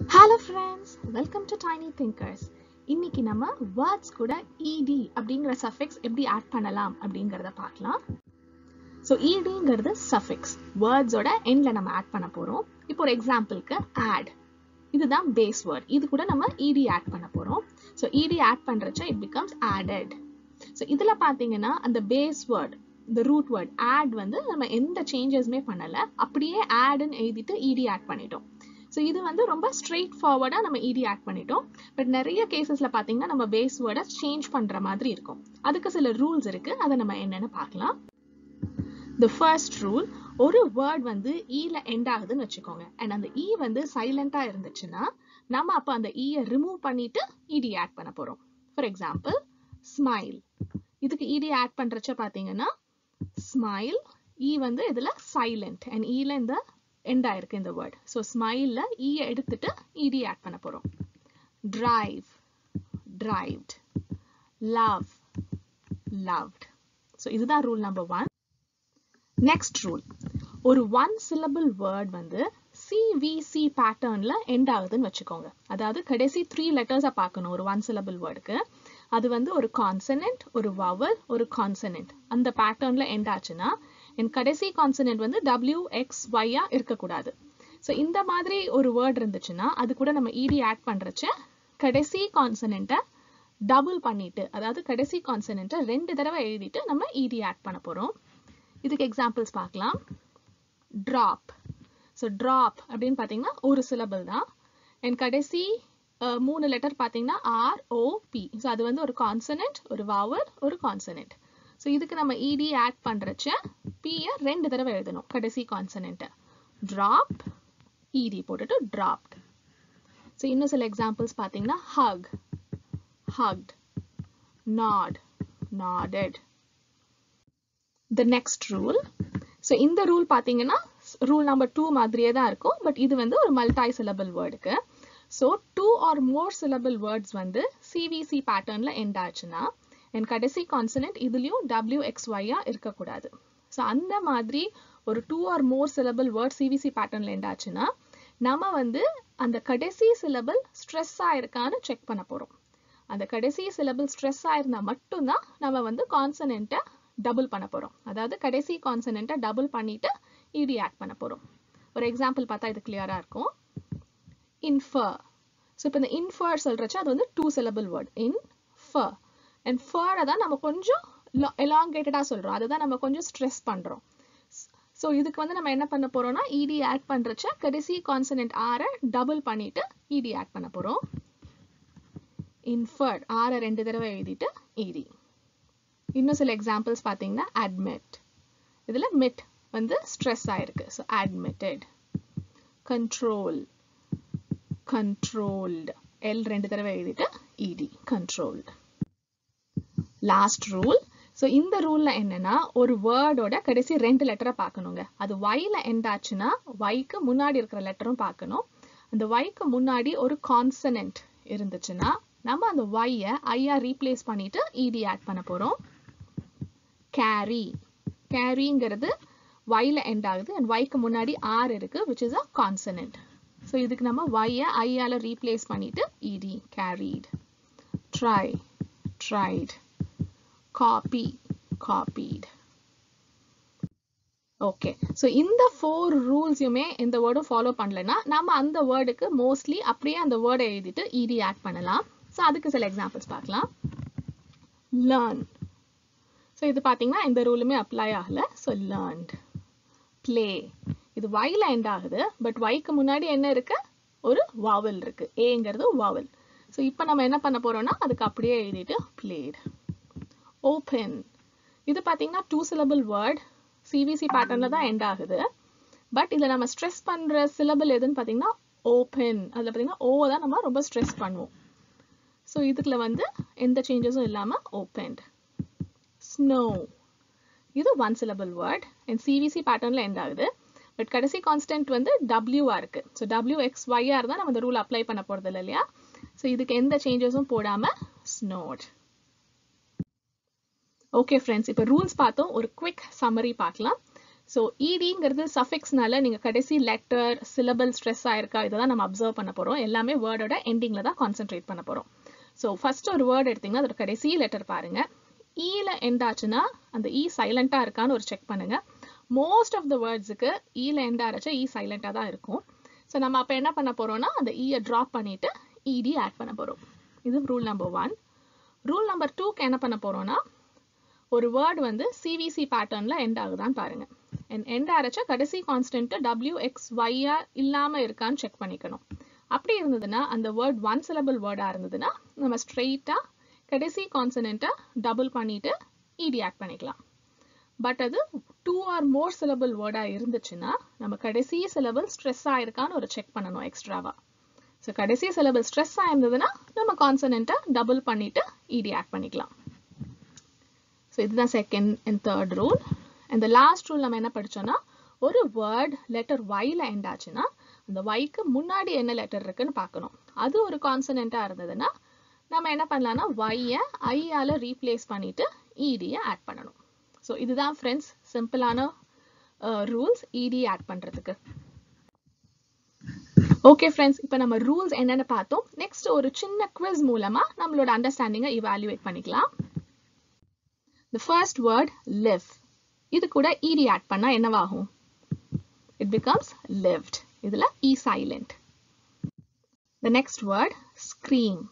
hello friends welcome to tiny thinkers இன்னைக்கு நம்ம words கூட இடி அப்படிங்கிற சஃபிக்ஸ் எப்படி ஆட் பண்ணலாம் அப்படிங்கிறத பார்க்கலாம் ஸோ இடிங்கிறது சஃபிக்ஸ் வேர்ட்ஸோட எண்ட்ல நம்ம ஆட் பண்ண போறோம் இப்போ ஒரு எக்ஸாம்பிளுக்கு ஆட் இதுதான் பேஸ் வேர்ட் இது கூட நம்ம இடி ஆட் பண்ண போறோம் ஸோ இடி ஆட் பண்றச்ச இட் பிகம்ஸ் ஆடட் ஸோ இதுல பாத்தீங்கன்னா அந்த பேஸ் வேர்ட் இந்த ரூட் வேர்ட் ஆட் வந்து நம்ம எந்த சேஞ்சஸுமே பண்ணல அப்படியே ஆட்னு எழுதிட்டு இடி ஆட் பண்ணிட்டோம் ஸோ இது வந்து ரொம்ப ஸ்ட்ரெயிட் ஃபார்வர்டாக நம்ம இடி ஆட் பண்ணிட்டோம் பட் நிறைய கேசஸில் பார்த்தீங்கன்னா நம்ம பேஸ் வேர்டை சேஞ்ச் பண்ணுற மாதிரி இருக்கும் அதுக்கு சில ரூல்ஸ் இருக்கு அதை நம்ம என்னென்னு பார்க்கலாம் த ஃபர்ஸ்ட் ரூல் ஒரு வேர்ட் வந்து ஈல எண்ட் ஆகுதுன்னு வச்சுக்கோங்க அண்ட் அந்த இ வந்து சைலண்டா இருந்துச்சுன்னா நம்ம அப்போ அந்த ஈயை ரிமூவ் பண்ணிட்டு இடி ஆட் பண்ண போறோம் ஃபார் எக்ஸாம்பிள் ஸ்மைல் இதுக்கு இடி ஆட் பண்றச்ச பாத்தீங்கன்னா ஸ்மைல் இ வந்து இதுல சைலண்ட் அண்ட் ஈல இந்த எண்ட் ஆயிருக்கு இந்த வேர்ட் ஸோ ஸ்மைல்ல ஈயை எடுத்துட்டு இடி ஆட் பண்ண போறோம் drive drived love loved so இதுதான் rule number one next rule ஒரு ஒன் சிலபிள் வேர்ட் வந்து சிவிசி பேட்டர்ன்ல எண்ட் ஆகுதுன்னு வச்சுக்கோங்க அதாவது கடைசி த்ரீ லெட்டர்ஸை பார்க்கணும் ஒரு ஒன் சிலபிள் வேர்டுக்கு அது வந்து ஒரு கான்சனன்ட் ஒரு வவல் ஒரு கான்சனன்ட் அந்த பேட்டர்ன்ல எண்ட் ஆச்சுன்னா என் கடைசி கான்சனன்ட் வந்து டபிள்யூ எக்ஸ் ஒய்யா இருக்கக்கூடாது ஸோ இந்த மாதிரி ஒரு வேர்ட் இருந்துச்சுன்னா அது கூட நம்ம இடி ஆட் பண்றச்ச கடைசி கான்சனண்ட்டை டபுள் பண்ணிட்டு அதாவது கடைசி கான்சனண்ட்டை ரெண்டு தடவை எழுதிட்டு நம்ம இடி ஆட் பண்ண போறோம் இதுக்கு எக்ஸாம்பிள்ஸ் பார்க்கலாம் ட்ராப் ஸோ ட்ராப் அப்படின்னு பார்த்தீங்கன்னா ஒரு சிலபிள் தான் என் கடைசி மூணு லெட்டர் பார்த்தீங்கன்னா ஆர் ஓ பி ஸோ அது வந்து ஒரு கான்சனன்ட் ஒரு வாவல் ஒரு கான்சனன்ட் ஸோ இதுக்கு நம்ம இடி ஆட் பண்ணுறச்ச பியை ரெண்டு தடவை எழுதணும் கடைசி கான்சனண்ட்டை ட்ராப் இடி போட்டுட்டு ட்ராப்ட் ஸோ இன்னும் சில எக்ஸாம்பிள்ஸ் பார்த்தீங்கன்னா hug hugged knot knotted the next rule so இந்த ரூல் பார்த்தீங்கன்னா ரூல் நம்பர் டூ மாதிரியே தான் இருக்கும் பட் இது வந்து ஒரு மல்டாய் சிலபிள் வேர்டுக்கு so two or more syllable words வந்து சிவிசி பேட்டர்னில் எண்ட் ஆச்சுன்னா என் கடைசி கான்சனன்ட் இதுலேயும் டபிள்யூ எக்ஸ் ஒய்யா இருக்கக்கூடாது ஸோ அந்த மாதிரி ஒரு two or more syllable word C V C பேட்டர்னில் எண்ட் ஆச்சுன்னா நம்ம வந்து அந்த கடைசி சிலபிள் ஸ்ட்ரெஸ் ஆயிருக்கான்னு செக் பண்ண போகிறோம் அந்த கடைசி சிலபிள் ஸ்ட்ரெஸ் ஆயிருந்தா மட்டும்தான் நம்ம வந்து கான்சனண்ட்டை டபுள் பண்ண போறோம் அதாவது கடைசி கான்சனண்ட்டை டபுள் பண்ணிட்டு இடி ஆட் பண்ண போறோம் ஒரு எக்ஸாம்பிள் பார்த்தா இது கிளியரா இருக்கும் இன்ஃபர் ஸோ இப்போ இந்த இன்ஃபர் சொல்றச்சு அது வந்து two syllable word infer and ஃபரை தான் நம்ம கொஞ்சம் எலாங்கேட்டடா சொல்றோம் அதுதான் நம்ம கொஞ்சம் ஸ்ட்ரெஸ் பண்றோம் ஸோ இதுக்கு வந்து நம்ம என்ன பண்ண போறோம்னா இடி ஆட் பண்றச்ச கடைசி கான்சனன்ட் ஆரை டபுள் பண்ணிட்டு இடி ஆட் பண்ண போறோம் இன்ஃபர்ட் ஆரை ரெண்டு தடவை எழுதிட்டு இடி இன்னும் சில எக்ஸாம்பிள்ஸ் பார்த்தீங்கன்னா அட்மிட் இதில் மிட் வந்து ஸ்ட்ரெஸ் ஆயிருக்கு so admitted control controlled L ரெண்டு தடவை எழுதிட்டு இடி கண்ட்ரோல்டு லாஸ்ட் ரூல் ஸோ இந்த ரூல்ல என்னன்னா ஒரு வேர்டோட கடைசி ரெண்டு லெட்டரை பார்க்கணுங்க அது ஒய்ல எண்ட் ஆச்சுன்னா ஒய்க்கு முன்னாடி இருக்கிற லெட்டரும் பார்க்கணும் அந்த ஒய்க்கு முன்னாடி ஒரு கான்சனன்ட் இருந்துச்சுன்னா நம்ம அந்த ஒய்யை ஐயா ரீப்ளேஸ் பண்ணிட்டு இடி ஆட் பண்ண போறோம் கேரி கேரிங்கிறது ஒய்ல எண்ட் ஆகுது அண்ட் ஒய்க்கு முன்னாடி ஆர் இருக்கு which is a consonant so இதுக்கு நம்ம ஒய்யை ஐயால ரீப்ளேஸ் பண்ணிட்டு ed carried try tried copy copied okay so இந்த ஃபோர் ரூல்ஸையுமே எந்த வேர்டும் ஃபாலோ பண்ணலன்னா நம்ம அந்த வேர்டுக்கு மோஸ்ட்லி அப்படியே அந்த வேர்டை எழுதிட்டு இடி ஆட் பண்ணலாம் ஸோ அதுக்கு சில எக்ஸாம்பிள்ஸ் பார்க்கலாம் லேர்ன் ஸோ இது பார்த்தீங்கன்னா இந்த ரூலுமே அப்ளை ஆகல ஸோ லேர்ன்ட் ப்ளே இது ஒய்ல எண்ட் ஆகுது பட் ஒய்க்கு முன்னாடி என்ன இருக்கு ஒரு வாவல் இருக்கு ஏங்கிறது வாவல் ஸோ இப்போ நம்ம என்ன பண்ண போறோம்னா அதுக்கு அப்படியே எழுதிட்டு பிளேட் ஓப்பன் இது பார்த்தீங்கன்னா டூ சிலபிள் வேர்ட் சிவிசி பேட்டர்ன்ல தான் எண்ட் ஆகுது பட் இதில் நம்ம ஸ்ட்ரெஸ் பண்ற சிலபிள் எதுன்னு பார்த்தீங்கன்னா ஓப்பன் அதில் பார்த்தீங்கன்னா ஓ தான் நம்ம ரொம்ப ஸ்ட்ரெஸ் பண்ணுவோம் ஸோ இதுக்குள்ள வந்து எந்த சேஞ்சஸும் இல்லாமல் ஓப்பன்ட் ஸ்னோ இது one syllable word and CVC பேட்டர்னில் எண்ட் ஆகுது பட் கடைசி கான்ஸ்டன்ட் வந்து டபிள்யூவா இருக்கு ஸோ டபிள்யூ எக்ஸ் ஒய்யா இருந்தால் நம்ம இந்த ரூல் அப்ளை பண்ண போறது இல்லை இல்லையா ஸோ இதுக்கு எந்த சேஞ்சஸும் போடாம ஸ்னோட் ஓகே ஃப்ரெண்ட்ஸ் இப்போ ரூல்ஸ் பார்த்தோம் ஒரு குவிக் சம்மரி பார்க்கலாம் ஸோ இடிங்கிறது சஃபிக்ஸ்னால நீங்கள் கடைசி லெட்டர் சிலபல் ஸ்ட்ரெஸ் ஆயிருக்கா இதை தான் நம்ம அப்சர்வ் பண்ண போகிறோம் எல்லாமே வேர்டோட எண்டிங்கில் தான் கான்சென்ட்ரேட் பண்ண போகிறோம் ஸோ ஃபர்ஸ்ட் ஒரு வேர்ட் எடுத்தீங்கன்னா அதோட கடைசி லெட்டர் பாருங்க ஈல எண்ட் ஆச்சுன்னா அந்த இ சைலண்டாக இருக்கான்னு ஒரு செக் பண்ணுங்க மோஸ்ட் ஆஃப் த வேர்ட்ஸுக்கு ஈல எண்ட் ஆரச்சா இ சைலண்டாக தான் இருக்கும் ஸோ நம்ம அப்போ என்ன பண்ண போறோம்னா அந்த ஈயை ட்ராப் பண்ணிட்டு இடி ஆட் பண்ண போகிறோம் இது rule number one rule number டூக்கு என்ன பண்ண போறோம்னா ஒரு வேர்ட் வந்து சிவிசி பேட்டர்ன்ல எண்ட் ஆகுதான்னு பாருங்க எண்ட் ஆரச்சா கடைசி கான்ஸ்டன்ட் டபிள்யூ எக்ஸ் ஒய்யா இல்லாம இருக்கான்னு செக் பண்ணிக்கணும் அப்படி இருந்ததுன்னா அந்த வேர்ட் ஒன் சிலபிள் வேர்டா இருந்ததுன்னா நம்ம ஸ்ட்ரெயிட்டா கடைசி கான்சனண்ட்டை டபுள் பண்ணிட்டு இடி ஆட் பண்ணிக்கலாம் பட் அது டூ ஆர் மோர் சிலபிள் வேர்டா இருந்துச்சுன்னா நம்ம கடைசி சிலபிள் ஸ்ட்ரெஸ் ஆயிருக்கான்னு ஒரு செக் பண்ணணும் எக்ஸ்ட்ராவா ஸோ கடைசி சிலபிள் ஸ்ட்ரெஸ் ஆயிருந்ததுன்னா நம்ம கான்சனண்ட்டை டபுள் பண்ணிட்டு இடி ஆட் பண்ணிக்கலாம் ஸோ இதுதான் செகண்ட் அண்ட் தேர்ட் ரூல் அந்த லாஸ்ட் ரூல் நம்ம என்ன படிச்சோம்னா ஒரு வேர்ட் லெட்டர் ஒய்ல எண்ட் ஆச்சுன்னா அந்த ஒய்க்கு முன்னாடி என்ன லெட்டர் இருக்குன்னு பார்க்கணும் அது ஒரு கான்சனண்டா இருந்ததுன்னா நம்ம என்ன பண்ணலாம்னா ஒய்யை ஐயால ரீப்ளேஸ் பண்ணிட்டு இடியை ஆட் பண்ணணும் ஸோ இதுதான் ஃப்ரெண்ட்ஸ் சிம்பிளான ரூல்ஸ் இடி ஆட் பண்றதுக்கு ஓகே ஃப்ரெண்ட்ஸ் இப்போ நம்ம ரூல்ஸ் என்னென்னு பார்த்தோம் நெக்ஸ்ட் ஒரு சின்ன குவிஸ் மூலமா நம்மளோட அண்டர்ஸ்டாண்டிங்கை இவாலுவேட் பண்ணிக்கலாம் த ஃபர்ஸ்ட் வேர்ட் லிவ் இது கூட இடி ஆட் பண்ணா என்னவாகும் இட் பிகம்ஸ் லிவ்ட் இதுல E silent the next word scream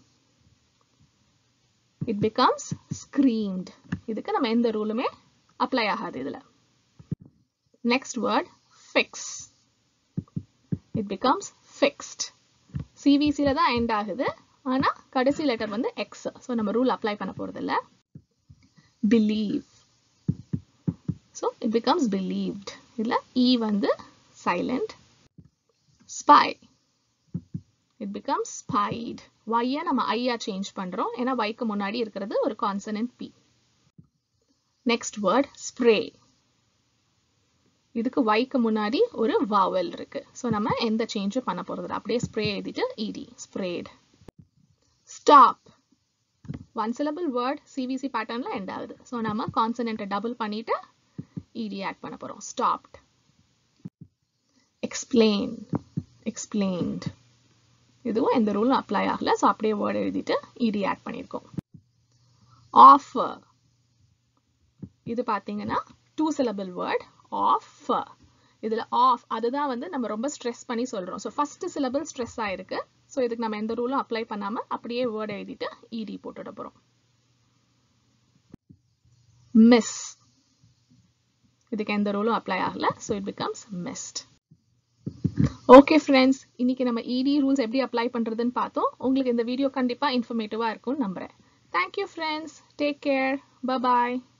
it becomes screamed இதுக்கு நம்ம எந்த ரூலுமே அப்ளை ஆகாது இதுல next word fix it becomes fixed சிவிசில தான் எண்ட் ஆகுது ஆனா கடைசி லெட்டர் வந்து எக்ஸ் ஸோ நம்ம ரூல் அப்ளை பண்ண போறது இல்ல believe so it becomes believed இதுல இ வந்து silent spy it becomes spied ஒய்யை நம்ம ஐயா சேஞ்ச் பண்றோம் ஏன்னா ஒய்க்கு முன்னாடி இருக்கிறது ஒரு consonant B next word spray இதுக்கு ஒய்க்கு முன்னாடி ஒரு வாவல் இருக்கு ஸோ நம்ம எந்த சேஞ்சும் பண்ண போறது அப்படியே ஸ்ப்ரே எழுதிட்டு ed sprayed stop one syllable word CVC பேட்டர்ன்ல எண்ட் ஆகுது ஸோ நம்ம கான்சனன்ட்டை டபுள் பண்ணிட்டு இடி ஆட் பண்ண போறோம் ஸ்டாப்ட் எக்ஸ்பிளைன் எக்ஸ்பிளைன்ட் இதுவும் எந்த ரூலும் அப்ளை ஆகல ஸோ அப்படியே வேர்ட் எழுதிட்டு இடி ஆட் பண்ணியிருக்கோம் ஆஃபர் இது பார்த்தீங்கன்னா டூ சிலபிள் வேர்ட் ஆஃப் இதுல ஆஃப் அதுதான் வந்து நம்ம ரொம்ப ஸ்ட்ரெஸ் பண்ணி சொல்றோம் ஸோ ஃபர்ஸ்ட் சிலபிள் ஸ்ட்ரெஸ் ஆயிருக்கு ஸோ இதுக்கு நம்ம எந்த ரூலும் அப்ளை பண்ணாம அப்படியே வேர்ட் எழுதிட்டு இடி போட்டுட போறோம் மிஸ் இதுக்கு எந்த ரூலும் அப்ளை ஆகல so it becomes missed okay friends இன்னைக்கு நம்ம இடி ரூல்ஸ் எப்படி அப்ளை பண்றதுன்னு பார்த்தோம் உங்களுக்கு இந்த வீடியோ கண்டிப்பா இன்ஃபர்மேட்டிவா இருக்கும்னு நம்புறேன் thank you friends take care bye bye